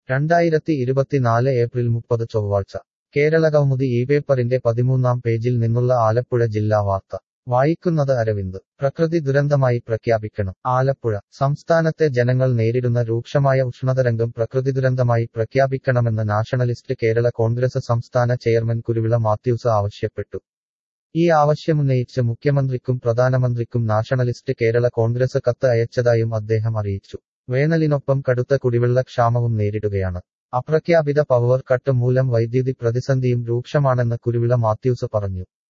രണ്ടായിരത്തി ഇരുപത്തിനാല് ഏപ്രിൽ മുപ്പത് ചൊവ്വാഴ്ച കേരളകൗമുദി ഈ പേപ്പറിന്റെ പതിമൂന്നാം പേജിൽ നിന്നുള്ള ആലപ്പുഴ ജില്ലാ വാർത്ത വായിക്കുന്നത് അരവിന്ദ് പ്രകൃതി ദുരന്തമായി പ്രഖ്യാപിക്കണം ആലപ്പുഴ സംസ്ഥാനത്തെ ജനങ്ങൾ നേരിടുന്ന രൂക്ഷമായ ഉഷ്ണതരംഗം പ്രകൃതി ദുരന്തമായി പ്രഖ്യാപിക്കണമെന്ന് നാഷണലിസ്റ്റ് കേരള കോൺഗ്രസ് സംസ്ഥാന ചെയർമാൻ കുരുവിള മാത്യൂസ് ആവശ്യപ്പെട്ടു ഈ ആവശ്യമുന്നയിച്ച് മുഖ്യമന്ത്രിക്കും പ്രധാനമന്ത്രിക്കും നാഷണലിസ്റ്റ് കേരള കോൺഗ്രസ് കത്ത് അയച്ചതായും അദ്ദേഹം അറിയിച്ചു വേനലിനൊപ്പം കടുത്ത കുടിവെള്ള ക്ഷാമവും നേരിടുകയാണ് അപ്രഖ്യാപിത പവർ കട്ട് മൂലം വൈദ്യുതി പ്രതിസന്ധിയും രൂക്ഷമാണെന്ന് കുരുവിള മാത്യൂസ് പറഞ്ഞു